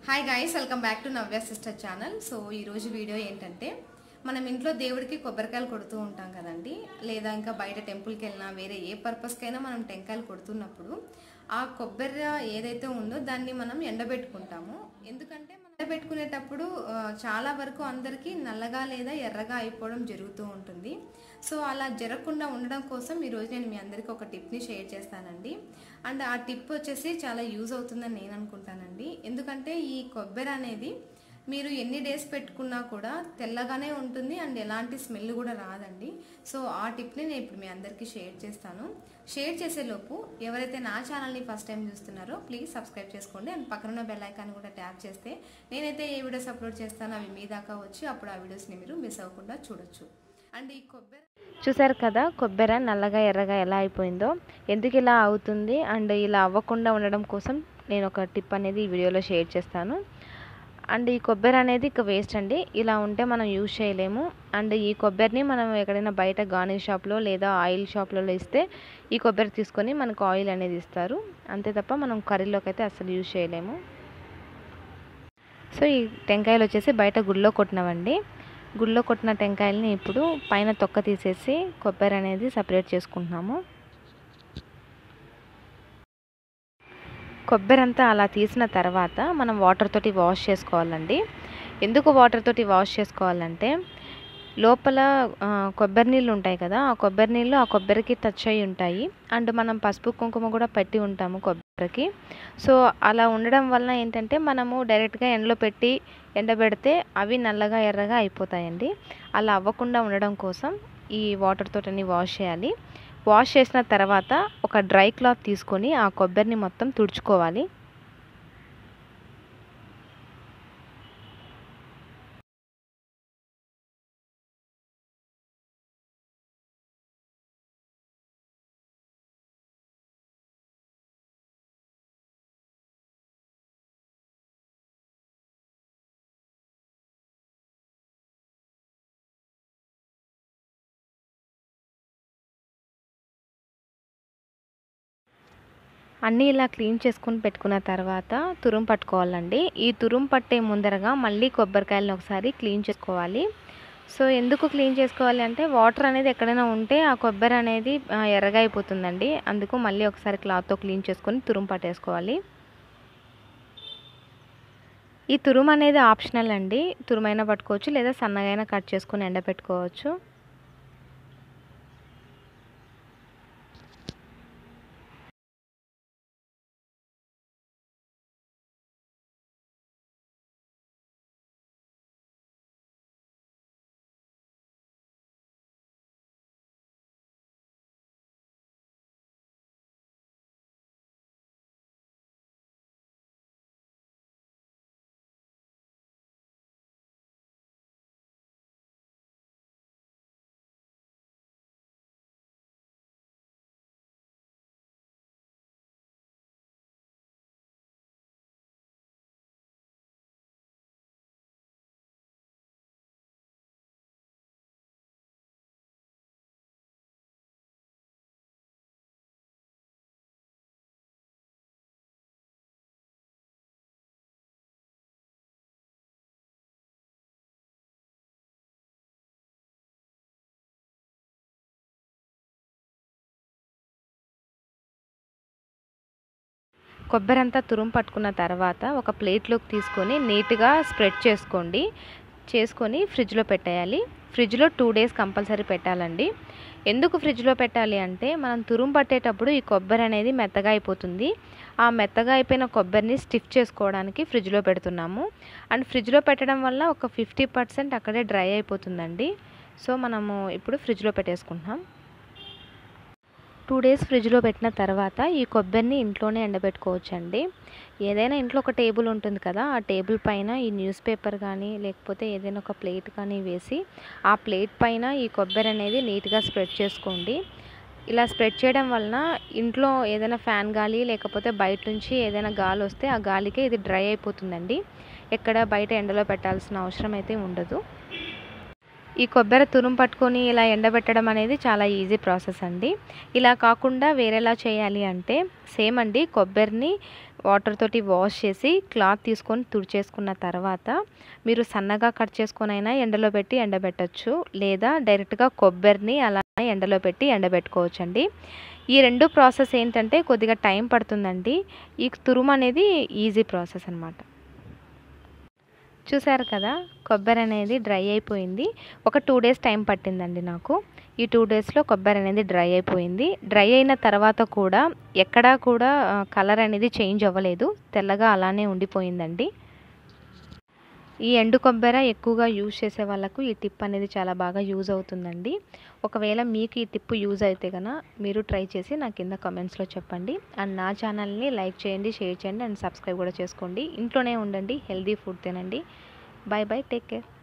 hi guys welcome back to Navya sister channel so ఈరోజు video ఏంటంటే మనం ఇంట్లో దేవుడికి కొబ్బరికాయలు కొడుతూ ఉంటాం కదండి లేదా ఇంకా బయట టెంపుల్కి వెళ్ళినా వేరే ఏ పర్పస్కైనా మనం టెంకాయలు కొడుతున్నప్పుడు ఆ కొబ్బరి ఏదైతే ఉందో దాన్ని మనం ఎండబెట్టుకుంటాము ఎందుకంటే మనం ఎండబెట్టుకునేటప్పుడు ఆ, చాలా వరకు అందరికీ నల్లగా లేదా ఎర్రగా అయిపోవడం జరుగుతూ ఉంటుంది సో అలా జరగకుండా ఉండడం కోసం ఈరోజు నేను మీ అందరికీ ఒక టిప్ని షేర్ చేస్తానండి అండ్ ఆ టిప్ వచ్చేసి చాలా యూజ్ అవుతుందని నేను అనుకుంటానండి ఎందుకంటే ఈ కొబ్బరి అనేది మీరు ఎన్ని డేస్ పెట్టుకున్నా కూడా తెల్లగానే ఉంటుంది అండ్ ఎలాంటి స్మెల్ కూడా రాదండి సో ఆ టిప్ని నేను ఇప్పుడు మీ అందరికీ షేర్ చేస్తాను షేర్ చేసేలోపు ఎవరైతే నా ఛానల్ని ఫస్ట్ టైం చూస్తున్నారో ప్లీజ్ సబ్స్క్రైబ్ చేసుకోండి అండ్ పక్కన బెల్ ఐకాన్ కూడా ట్యాప్ చేస్తే నేనైతే ఏ వీడియోస్ అప్లోడ్ చేస్తానో అవి మీ దాకా వచ్చి అప్పుడు ఆ వీడియోస్ని మీరు మిస్ అవ్వకుండా చూడొచ్చు అండ్ ఈ కొబ్బరి చూసారు కదా కొబ్బరి నల్లగా ఎర్రగా ఎలా అయిపోయిందో ఎందుకు ఇలా అవుతుంది అండ్ ఇలా అవ్వకుండా ఉండడం కోసం నేను ఒక టిప్ అనేది ఈ వీడియోలో షేర్ చేస్తాను అండ్ ఈ కొబ్బరి అనేది ఇక వేస్ట్ అండి ఇలా ఉంటే మనం యూజ్ చేయలేము అండ్ ఈ కొబ్బరిని మనం ఎక్కడైనా బయట గార్నిష్ షాప్లో లేదా ఆయిల్ షాప్లలో ఇస్తే ఈ కొబ్బరి తీసుకొని మనకు ఆయిల్ అనేది ఇస్తారు అంతే తప్ప మనం కర్రీలోకి అయితే అసలు యూజ్ చేయలేము సో ఈ టెంకాయలు వచ్చేసి బయట గుళ్ళో కొట్టినవండి గుళ్ళో కొట్టిన టెంకాయలని ఇప్పుడు పైన తొక్క తీసేసి కొబ్బరి అనేది సపరేట్ చేసుకుంటున్నాము కొబ్బరి అంతా అలా తీసిన తర్వాత మనం వాటర్ తోటి వాష్ చేసుకోవాలండి ఎందుకు వాటర్ తోటి వాష్ చేసుకోవాలంటే లోపల ఆ, కొబ్బరి నీళ్ళు ఉంటాయి కదా ఆ కొబ్బరి నీళ్ళు ఆ కొబ్బరికి టచ్ అయి ఉంటాయి అండ్ మనం పసుపు కుంకుమ కూడా పెట్టి ఉంటాము కొబ్బరికి సో అలా ఉండడం వలన ఏంటంటే మనము డైరెక్ట్గా ఎండలో పెట్టి ఎండబెడితే అవి నల్లగా ఎర్రగా అయిపోతాయండి అలా అవ్వకుండా ఉండడం కోసం ఈ వాటర్ తోటని వాష్ చేయాలి వాష్ చేసిన తర్వాత ఒక డ్రై క్లాత్ తీసుకొని ఆ కొబ్బరిని మొత్తం తుడుచుకోవాలి అన్నీ ఇలా క్లీన్ చేసుకుని పెట్టుకున్న తర్వాత తురుం పట్టుకోవాలండి ఈ తురుం పట్టే ముందరగా మళ్ళీ కొబ్బరికాయలను ఒకసారి క్లీన్ చేసుకోవాలి సో ఎందుకు క్లీన్ చేసుకోవాలి అంటే వాటర్ అనేది ఎక్కడైనా ఉంటే ఆ కొబ్బరి అనేది ఆ, ఎర్రగా అయిపోతుందండి అందుకు మళ్ళీ ఒకసారి క్లాత్తో క్లీన్ చేసుకొని తురుం పట్టేసుకోవాలి ఈ తురుము అనేది ఆప్షనల్ అండి తురుమైనా పట్టుకోవచ్చు లేదా సన్నగైనా కట్ చేసుకొని ఎండబెట్టుకోవచ్చు కొబ్బరి అంతా తురుము పట్టుకున్న తర్వాత ఒక ప్లేట్లోకి తీసుకొని నీట్గా స్ప్రెడ్ చేసుకోండి చేసుకొని ఫ్రిడ్జ్లో పెట్టేయాలి ఫ్రిడ్జ్లో టూ డేస్ కంపల్సరీ పెట్టాలండి ఎందుకు ఫ్రిడ్జ్లో పెట్టాలి అంటే మనం తురుము పట్టేటప్పుడు ఈ కొబ్బరి అనేది మెత్తగా అయిపోతుంది ఆ మెత్తగా అయిపోయిన కొబ్బరిని స్టిఫ్ చేసుకోవడానికి ఫ్రిడ్జ్లో పెడుతున్నాము అండ్ ఫ్రిడ్జ్లో పెట్టడం వల్ల ఒక ఫిఫ్టీ పర్సెంట్ అక్కడే డ్రై అయిపోతుందండి సో మనము ఇప్పుడు ఫ్రిడ్జ్లో పెట్టేసుకుంటున్నాం టూ డేస్ ఫ్రిడ్జ్లో పెట్టిన తర్వాత ఈ కొబ్బరిని ఇంట్లోనే ఎండబెట్టుకోవచ్చండి ఏదైనా ఇంట్లో ఒక టేబుల్ ఉంటుంది కదా ఆ టేబుల్ పైన ఈ న్యూస్ పేపర్ కానీ లేకపోతే ఏదైనా ఒక ప్లేట్ కానీ వేసి ఆ ప్లేట్ పైన ఈ కొబ్బరి అనేది నీట్గా స్ప్రెడ్ చేసుకోండి ఇలా స్ప్రెడ్ చేయడం వలన ఇంట్లో ఏదైనా ఫ్యాన్ గాలి లేకపోతే బయట నుంచి ఏదైనా గాలి వస్తే ఆ గాలికే ఇది డ్రై అయిపోతుందండి ఎక్కడ బయట ఎండలో పెట్టాల్సిన అవసరం అయితే ఉండదు ఈ కొబ్బరి తురుము పట్టుకొని ఇలా ఎండబెట్టడం అనేది చాలా ఈజీ ప్రాసెస్ అండి ఇలా కాకుండా వేరేలా చేయాలి అంటే సేమ్ అండి కొబ్బరిని వాటర్ తోటి వాష్ చేసి క్లాత్ తీసుకొని తుడిచేసుకున్న తర్వాత మీరు సన్నగా కట్ చేసుకొనైనా ఎండలో పెట్టి ఎండబెట్టచ్చు లేదా డైరెక్ట్గా కొబ్బరిని అలా ఎండలో పెట్టి ఎండబెట్టుకోవచ్చు అండి ఈ రెండు ప్రాసెస్ ఏంటంటే కొద్దిగా టైం పడుతుందండి ఈ తురుము అనేది ఈజీ ప్రాసెస్ అనమాట చూసారు కదా కొబ్బరి అనేది డ్రై అయిపోయింది ఒక టూ డేస్ టైం పట్టిందండి నాకు ఈ టూ డేస్లో కొబ్బరి అనేది డ్రై అయిపోయింది డ్రై అయిన తర్వాత కూడా ఎక్కడా కూడా కలర్ అనేది చేంజ్ అవ్వలేదు తెల్లగా అలానే ఉండిపోయిందండి ఈ ఎండు కొబ్బరి ఎక్కువగా యూజ్ చేసే వాళ్ళకు ఈ టిప్ అనేది చాలా బాగా యూజ్ అవుతుందండి ఒకవేళ మీకు ఈ టిప్ యూజ్ అయితే కనుక మీరు ట్రై చేసి నా కింద కామెంట్స్లో చెప్పండి అండ్ నా ఛానల్ని లైక్ చేయండి షేర్ చేయండి అండ్ సబ్స్క్రైబ్ కూడా చేసుకోండి ఇంట్లోనే ఉండండి హెల్దీ ఫుడ్ తినండి బాయ్ బాయ్ టేక్ కేర్